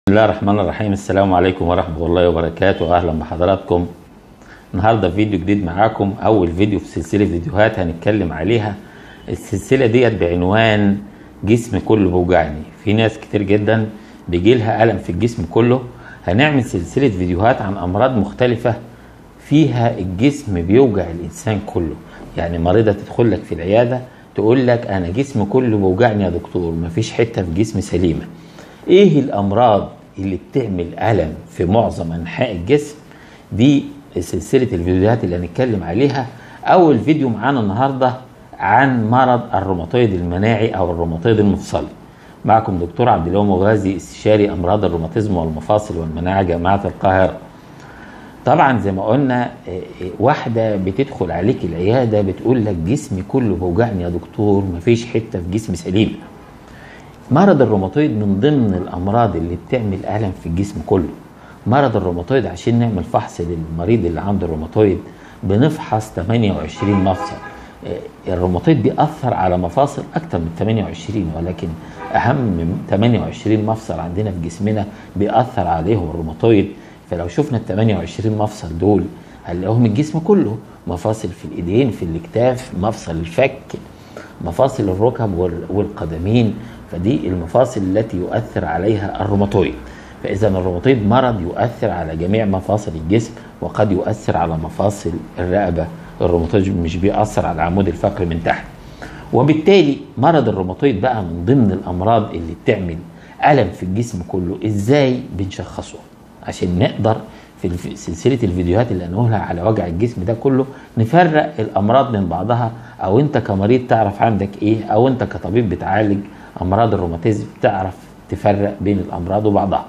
بسم الله الرحمن الرحيم السلام عليكم ورحمة الله وبركاته أهلا بحضراتكم النهاردة فيديو جديد معاكم أول فيديو في سلسلة فيديوهات هنتكلم عليها السلسلة ديت بعنوان جسم كله بوجعني في ناس كتير جدا بيجي لها ألم في الجسم كله هنعمل سلسلة فيديوهات عن أمراض مختلفة فيها الجسم بيوجع الإنسان كله يعني مريضة تدخل لك في العيادة تقول لك أنا جسم كله بوجعني يا دكتور مفيش حتة في جسمي سليمة ايه الامراض اللي بتعمل الم في معظم انحاء الجسم دي سلسله الفيديوهات اللي هنتكلم عليها اول فيديو معانا النهارده عن مرض الروماتويد المناعي او الروماتويد المفصلي معكم دكتور عبد اليوم مغازي استشاري امراض الروماتيزم والمفاصل والمناعه جامعه القاهره طبعا زي ما قلنا واحده بتدخل عليك العياده بتقول لك جسمي كله بوجعني يا دكتور مفيش حته في جسمي سليمه مرض الروماتويد من ضمن الامراض اللي بتعمل الم في الجسم كله مرض الروماتويد عشان نعمل فحص للمريض اللي عنده روماتويد بنفحص 28 مفصل الروماتويد بيأثر على مفاصل أكتر من 28 ولكن أهم من 28 مفصل عندنا في جسمنا بيأثر عليهم الروماتويد فلو شفنا ال 28 مفصل دول هنلاقيهم الجسم كله مفاصل في الإيدين في الأكتاف مفصل الفك مفاصل الركب والقدمين فدي المفاصل التي يؤثر عليها الروماتويد فإذا الروماتويد مرض يؤثر على جميع مفاصل الجسم وقد يؤثر على مفاصل الرقبة الروماتويد مش بيأثر على العمود الفقري من تحت وبالتالي مرض الروماتويد بقى من ضمن الأمراض اللي بتعمل ألم في الجسم كله إزاي بنشخصه عشان نقدر في سلسلة الفيديوهات اللي هنقولها على وجع الجسم ده كله نفرق الأمراض من بعضها أو أنت كمريض تعرف عندك إيه أو أنت كطبيب بتعالج امراض الروماتيزم تعرف تفرق بين الامراض وبعضها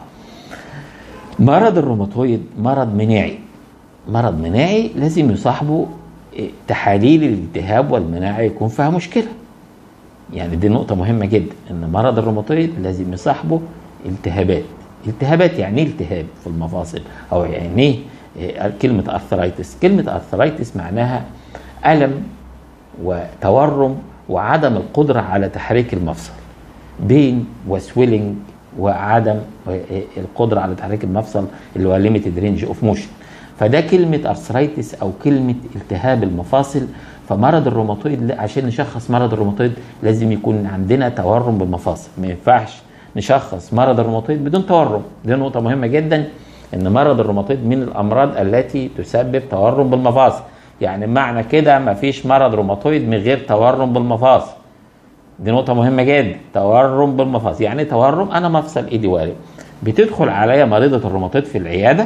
مرض الروماتويد مرض مناعي مرض مناعي لازم يصاحبه تحاليل الالتهاب والمناعه يكون فيها مشكله يعني دي نقطة مهمة جدا ان مرض الروماتويد لازم يصاحبه التهابات التهابات يعني ايه التهاب في المفاصل او يعني ايه كلمة ارثرايتس كلمة ارثرايتس معناها ألم وتورم وعدم القدرة على تحريك المفصل بين وسويلنج وعدم القدره على تحريك المفصل اللي هو ليميتد رينج اوف موشن فده كلمه ارثرايتس او كلمه التهاب المفاصل فمرض الروماتويد عشان نشخص مرض الروماتويد لازم يكون عندنا تورم بالمفاصل ما ينفعش نشخص مرض الروماتويد بدون تورم دي نقطه مهمه جدا ان مرض الروماتويد من الامراض التي تسبب تورم بالمفاصل يعني معنى كده ما فيش مرض روماتويد من غير تورم بالمفاصل دي نقطة مهمة جدا تورم بالمفاصل يعني تورم أنا مفصل إيدي وارم بتدخل عليا مريضة الروماتويد في العيادة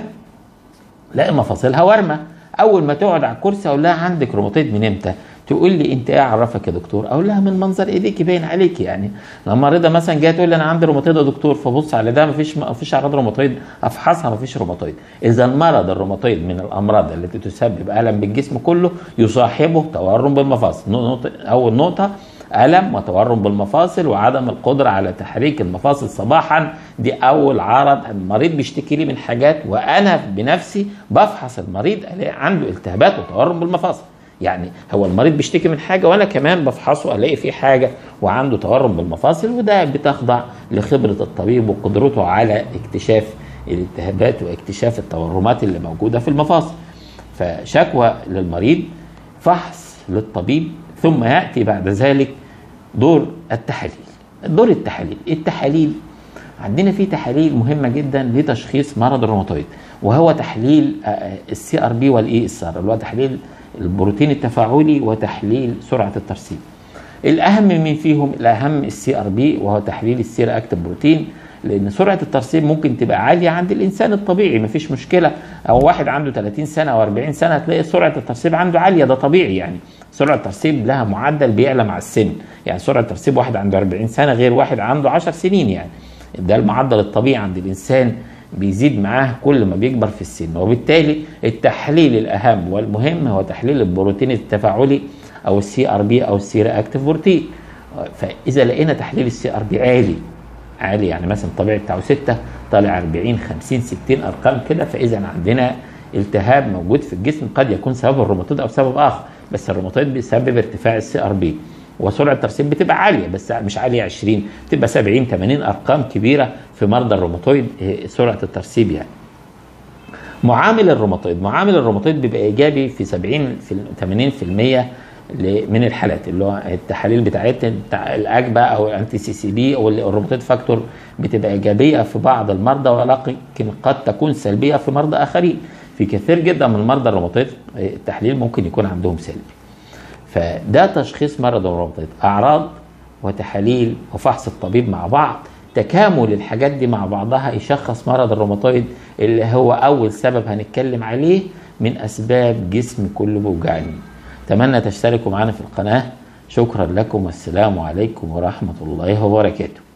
لاقي مفاصلها وارمة أول ما تقعد على الكرسي أقول لها عندك روماتويد من إمتى؟ تقول لي أنت إيه عرفك يا دكتور؟ أقول لها من منظر إيديك باين عليك يعني لما مريضة مثلا جاية تقول لي أنا عندي روماتويد يا دكتور فبص على ده مفيش مفيش أعراض روماتويد أفحصها مفيش روماتويد إذا مرض الروماتويد من الأمراض التي تسبب ألم بالجسم كله يصاحبه تورم بالمفاصل نقطة أول نقطة ألم وتورم بالمفاصل وعدم القدرة على تحريك المفاصل صباحا دي أول عرض المريض بيشتكي لي من حاجات وأنا بنفسي بفحص المريض ألاقي عنده التهابات وتورم بالمفاصل يعني هو المريض بيشتكي من حاجة وأنا كمان بفحصه ألاقي فيه حاجة وعنده تورم بالمفاصل وده بتخضع لخبرة الطبيب وقدرته على اكتشاف الالتهابات واكتشاف التورمات اللي موجودة في المفاصل فشكوى للمريض فحص للطبيب ثم ياتي بعد ذلك دور التحاليل دور التحاليل التحاليل عندنا في تحاليل مهمه جدا لتشخيص مرض الروماتويد وهو تحليل السي ار بي والاي اس ار اللي هو تحليل البروتين التفاعلي وتحليل سرعه الترسيب الاهم من فيهم الاهم السي ار بي وهو تحليل السير اكتف بروتين لان سرعه الترسيب ممكن تبقى عاليه عند الانسان الطبيعي مفيش مشكله او واحد عنده 30 سنه او 40 سنه هتلاقي سرعه الترسيب عنده عاليه ده طبيعي يعني سرعه الترسيب لها معدل بيعلى مع السن يعني سرعه الترسيب واحد عنده 40 سنه غير واحد عنده 10 سنين يعني ده المعدل الطبيعي عند الانسان بيزيد معاه كل ما بيكبر في السن وبالتالي التحليل الاهم والمهم هو تحليل البروتين التفاعلي او السي ار بي او السي اكتف بروتين فاذا لقينا تحليل السي ار بي عالي عالي يعني مثلا الطبيعي بتاعه 6 طالع 40 50 60 ارقام كده فاذا عندنا التهاب موجود في الجسم قد يكون سبب الروماتويد او سبب اخر بس الروماتويد بيسبب ارتفاع السي ار بي وسرعه الترسيب بتبقى عاليه بس مش عاليه 20 بتبقى 70 80 ارقام كبيره في مرضى الروماتويد آه، سرعه الترسيب يعني معامل الروماتويد معامل الروماتويد بيبقى ايجابي في 70 في 80% ل- من الحالات اللي هو التحاليل بتاعتنا بتاع الاجبا او الانتي سي سي بي او الروماتويد فاكتور بتبقى ايجابيه في بعض المرضى ولكن قد تكون سلبيه في مرضى اخرين في كثير جدا من مرضى الروماتويد التحليل ممكن يكون عندهم سلبي فده تشخيص مرض الروماتويد اعراض وتحاليل وفحص الطبيب مع بعض تكامل الحاجات دي مع بعضها يشخص مرض الروماتويد اللي هو اول سبب هنتكلم عليه من اسباب جسم كله بيوجعني اتمنى تشتركوا معنا في القناه شكرا لكم والسلام عليكم ورحمه الله وبركاته